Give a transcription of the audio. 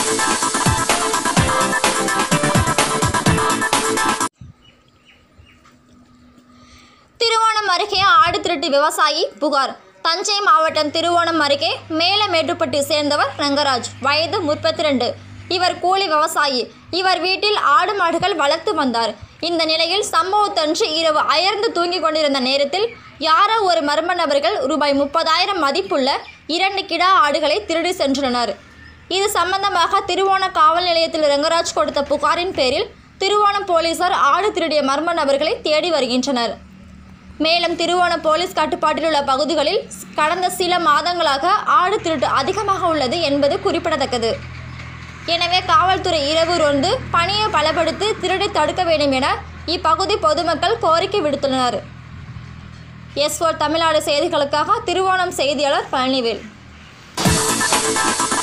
திருவோணம் அருகே ஆடு திருட்டு விவசாயி புகார் தஞ்சை மாவட்டம் திருவோணம் அருகே மேலமேட்டுப்பட்டி சேர்ந்தவர் ரங்கராஜ் வயது முப்பத்தி ரெண்டு இவர் கூலி விவசாயி இவர் வீட்டில் ஆடு மாடுகள் வளர்த்து வந்தார் இந்த நிலையில் சம்பவத்தன்று இரவு அயர்ந்து தூங்கிக் கொண்டிருந்த நேரத்தில் யாரோ ஒரு மர்ம நபர்கள் ரூபாய் முப்பதாயிரம் மதிப்புள்ள இரண்டு கிடா ஆடுகளை திருடி சென்றுள்ளனர் இது சம்பந்தமாக திருவோணம் காவல் நிலையத்தில் ரங்கராஜ் கொடுத்த புகாரின் பேரில் திருவோணம் போலீசார் ஆடு திருடிய மர்ம நபர்களை தேடி வருகின்றனர் மேலும் திருவோணம் போலீஸ் கட்டுப்பாட்டில் உள்ள பகுதிகளில் கடந்த சில மாதங்களாக ஆடு திருட்டு அதிகமாக உள்ளது என்பது குறிப்பிடத்தக்கது எனவே காவல்துறை இரவு ரோந்து பணியை பலப்படுத்தி திருடை தடுக்க வேண்டும் என இப்பகுதி பொதுமக்கள் கோரிக்கை விடுத்துள்ளனர் எஸ் தமிழ்நாடு செய்திகளுக்காக திருவோணம் செய்தியாளர் பழனிவேல்